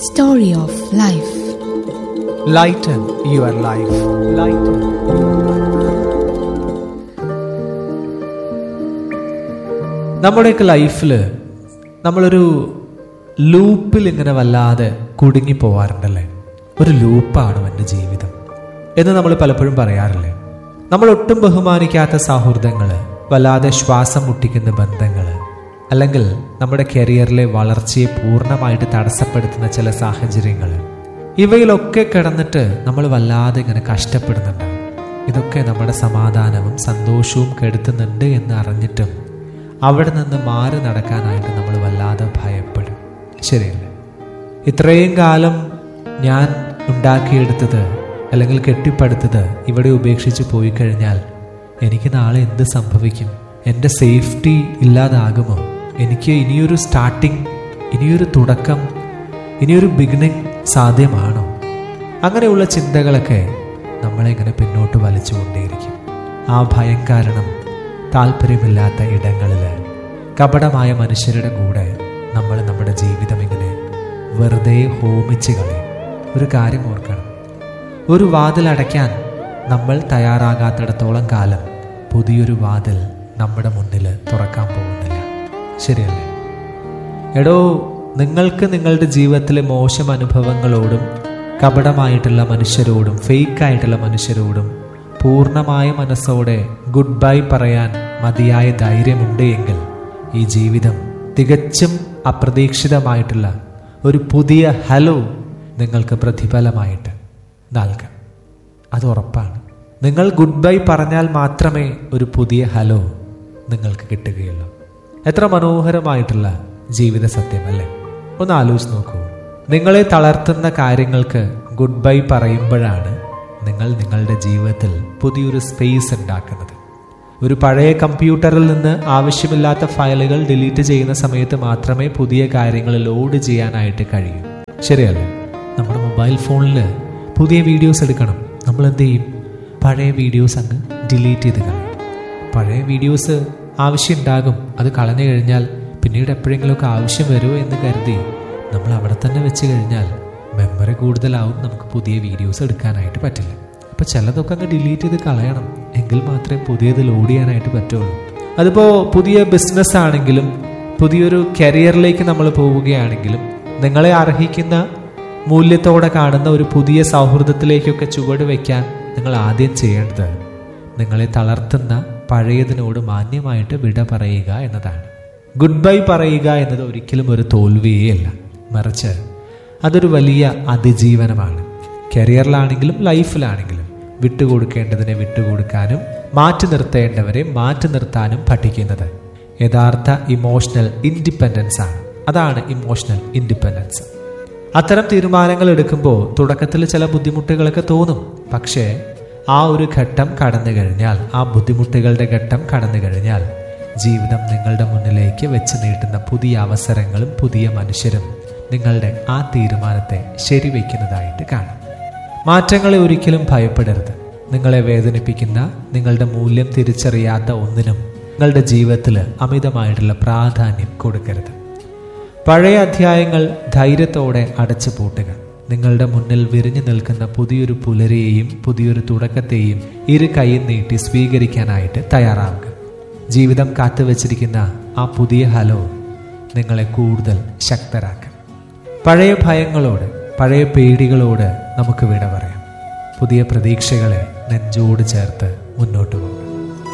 Story of Life. Lighten your life. Lighten. നമ്മുടെയൊക്കെ ലൈഫിൽ നമ്മളൊരു ലൂപ്പിൽ ഇങ്ങനെ വല്ലാതെ കുടുങ്ങി പോവാറുണ്ടല്ലേ ഒരു ലൂപ്പാണ് എൻ്റെ ജീവിതം എന്ന് നമ്മൾ പലപ്പോഴും പറയാറില്ലേ നമ്മൾ ഒട്ടും ബഹുമാനിക്കാത്ത സൗഹൃദങ്ങൾ വല്ലാതെ ശ്വാസം മുട്ടിക്കുന്ന ബന്ധങ്ങൾ അല്ലെങ്കിൽ നമ്മുടെ കരിയറിലെ വളർച്ചയെ പൂർണ്ണമായിട്ട് തടസ്സപ്പെടുത്തുന്ന ചില സാഹചര്യങ്ങൾ ഇവയിലൊക്കെ കിടന്നിട്ട് നമ്മൾ വല്ലാതെ ഇങ്ങനെ കഷ്ടപ്പെടുന്നുണ്ട് ഇതൊക്കെ നമ്മുടെ സമാധാനവും സന്തോഷവും കെടുത്തുന്നുണ്ട് എന്ന് അറിഞ്ഞിട്ടും അവിടെ നിന്ന് മാറി നടക്കാനായിട്ട് നമ്മൾ വല്ലാതെ ഭയപ്പെടും ശരിയല്ലേ ഇത്രയും കാലം ഞാൻ ഉണ്ടാക്കിയെടുത്തത് അല്ലെങ്കിൽ കെട്ടിപ്പടുത്തത് ഇവിടെ ഉപേക്ഷിച്ച് പോയി കഴിഞ്ഞാൽ എനിക്ക് നാളെ എന്ത് സംഭവിക്കും എൻ്റെ സേഫ്റ്റി ഇല്ലാതാകുമോ എനിക്ക് ഇനിയൊരു സ്റ്റാർട്ടിങ് ഇനിയൊരു തുടക്കം ഇനിയൊരു ബിഗിനിങ് സാധ്യമാണോ അങ്ങനെയുള്ള ചിന്തകളൊക്കെ നമ്മളെ ഇങ്ങനെ പിന്നോട്ട് വലിച്ചുകൊണ്ടേയിരിക്കും ആ ഭയം കാരണം താല്പര്യമില്ലാത്ത ഇടങ്ങളിൽ കപടമായ മനുഷ്യരുടെ കൂടെ നമ്മൾ നമ്മുടെ ജീവിതം ഇങ്ങനെ വെറുതെ ഹോമിച്ച് കളയും ഒരു കാര്യം ഓർക്കണം ഒരു വാതിൽ അടയ്ക്കാൻ നമ്മൾ തയ്യാറാകാത്തിടത്തോളം കാലം പുതിയൊരു വാതിൽ നമ്മുടെ മുന്നിൽ തുറക്കാൻ പോകുന്നില്ല ശരിയല്ലേ എടോ നിങ്ങൾക്ക് നിങ്ങളുടെ ജീവിതത്തിലെ മോശം അനുഭവങ്ങളോടും കപടമായിട്ടുള്ള മനുഷ്യരോടും ഫേക്കായിട്ടുള്ള മനുഷ്യരോടും പൂർണ്ണമായ മനസ്സോടെ ഗുഡ് ബൈ പറയാൻ മതിയായ ധൈര്യമുണ്ട് എങ്കിൽ ഈ ജീവിതം തികച്ചും അപ്രതീക്ഷിതമായിട്ടുള്ള ഒരു പുതിയ ഹലോ നിങ്ങൾക്ക് പ്രതിഫലമായിട്ട് നൽകാം അത് ഉറപ്പാണ് നിങ്ങൾ ഗുഡ് ബൈ പറഞ്ഞാൽ മാത്രമേ ഒരു പുതിയ ഹലോ നിങ്ങൾക്ക് കിട്ടുകയുള്ളൂ എത്ര മനോഹരമായിട്ടുള്ള ജീവിത സത്യമല്ലേ ഒന്ന് ആലോചിച്ച് നോക്കൂ നിങ്ങളെ തളർത്തുന്ന കാര്യങ്ങൾക്ക് ഗുഡ് ബൈ പറയുമ്പോഴാണ് നിങ്ങൾ നിങ്ങളുടെ ജീവിതത്തിൽ പുതിയൊരു സ്പേസ് ഉണ്ടാക്കുന്നത് ഒരു പഴയ കമ്പ്യൂട്ടറിൽ നിന്ന് ആവശ്യമില്ലാത്ത ഫയലുകൾ ഡിലീറ്റ് ചെയ്യുന്ന സമയത്ത് മാത്രമേ പുതിയ കാര്യങ്ങൾ ലോഡ് ചെയ്യാനായിട്ട് കഴിയൂ ശരിയല്ലേ നമ്മുടെ മൊബൈൽ ഫോണിൽ പുതിയ വീഡിയോസ് എടുക്കണം നമ്മൾ എന്ത് ചെയ്യും പഴയ വീഡിയോസ് അങ്ങ് ഡിലീറ്റ് ചെയ്ത് കളയും പഴയ വീഡിയോസ് ആവശ്യമുണ്ടാകും അത് കളഞ്ഞു കഴിഞ്ഞാൽ പിന്നീട് എപ്പോഴെങ്കിലുമൊക്കെ ആവശ്യം വരുമോ എന്ന് കരുതി നമ്മൾ അവിടെ തന്നെ വെച്ച് കഴിഞ്ഞാൽ മെമ്മറി കൂടുതലാവും നമുക്ക് പുതിയ വീഡിയോസ് എടുക്കാനായിട്ട് പറ്റില്ല അപ്പോൾ ചിലതൊക്കെ അങ്ങ് ഡിലീറ്റ് ചെയ്ത് കളയണം എങ്കിൽ മാത്രമേ പുതിയത് ലോഡ് ചെയ്യാനായിട്ട് പറ്റുള്ളൂ അതിപ്പോൾ പുതിയ ബിസിനസ് ആണെങ്കിലും പുതിയൊരു കരിയറിലേക്ക് നമ്മൾ പോവുകയാണെങ്കിലും നിങ്ങളെ അർഹിക്കുന്ന മൂല്യത്തോടെ കാണുന്ന ഒരു പുതിയ സൗഹൃദത്തിലേക്കൊക്കെ ചുവട് വയ്ക്കാൻ നിങ്ങൾ ആദ്യം ചെയ്യേണ്ടത് നിങ്ങളെ തളർത്തുന്ന പഴയതിനോട് മാന്യമായിട്ട് വിട പറയുക എന്നതാണ് ഗുഡ് ബൈ പറയുക എന്നത് ഒരിക്കലും ഒരു തോൽവിയേ അല്ല മറിച്ച് അതൊരു വലിയ അതിജീവനമാണ് കരിയറിലാണെങ്കിലും ലൈഫിലാണെങ്കിലും വിട്ടുകൊടുക്കേണ്ടതിനെ വിട്ടുകൊടുക്കാനും മാറ്റി നിർത്തേണ്ടവരെ മാറ്റി നിർത്താനും പഠിക്കുന്നത് യഥാർത്ഥ ഇമോഷണൽ ഇൻഡിപെൻഡൻസ് ആണ് അതാണ് ഇമോഷണൽ ഇൻഡിപെൻഡൻസ് അത്തരം തീരുമാനങ്ങൾ എടുക്കുമ്പോൾ തുടക്കത്തിൽ ചില ബുദ്ധിമുട്ടുകളൊക്കെ തോന്നും പക്ഷേ ആ ഒരു ഘട്ടം കടന്നു കഴിഞ്ഞാൽ ആ ബുദ്ധിമുട്ടുകളുടെ ഘട്ടം കടന്നു കഴിഞ്ഞാൽ ജീവിതം നിങ്ങളുടെ മുന്നിലേക്ക് വെച്ച് നീട്ടുന്ന പുതിയ അവസരങ്ങളും പുതിയ മനുഷ്യരും നിങ്ങളുടെ ആ തീരുമാനത്തെ ശരിവെക്കുന്നതായിട്ട് കാണും മാറ്റങ്ങളെ ഒരിക്കലും ഭയപ്പെടരുത് നിങ്ങളെ വേദനിപ്പിക്കുന്ന നിങ്ങളുടെ മൂല്യം തിരിച്ചറിയാത്ത ഒന്നിനും നിങ്ങളുടെ ജീവിതത്തിൽ അമിതമായിട്ടുള്ള പ്രാധാന്യം കൊടുക്കരുത് പഴയ അധ്യായങ്ങൾ ധൈര്യത്തോടെ അടച്ചു പൂട്ടുക നിങ്ങളുടെ മുന്നിൽ വിരിഞ്ഞു നിൽക്കുന്ന പുതിയൊരു പുലരെയും പുതിയൊരു തുടക്കത്തെയും ഇരു കൈയും നീട്ടി സ്വീകരിക്കാനായിട്ട് തയ്യാറാവുക ജീവിതം കാത്തുവച്ചിരിക്കുന്ന ആ പുതിയ ഹലോ നിങ്ങളെ കൂടുതൽ ശക്തരാക്കും പഴയ ഭയങ്ങളോട് പഴയ പേടികളോട് നമുക്ക് വിട പറയാം പുതിയ പ്രതീക്ഷകളെ നെഞ്ചോട് ചേർത്ത് മുന്നോട്ട് പോകും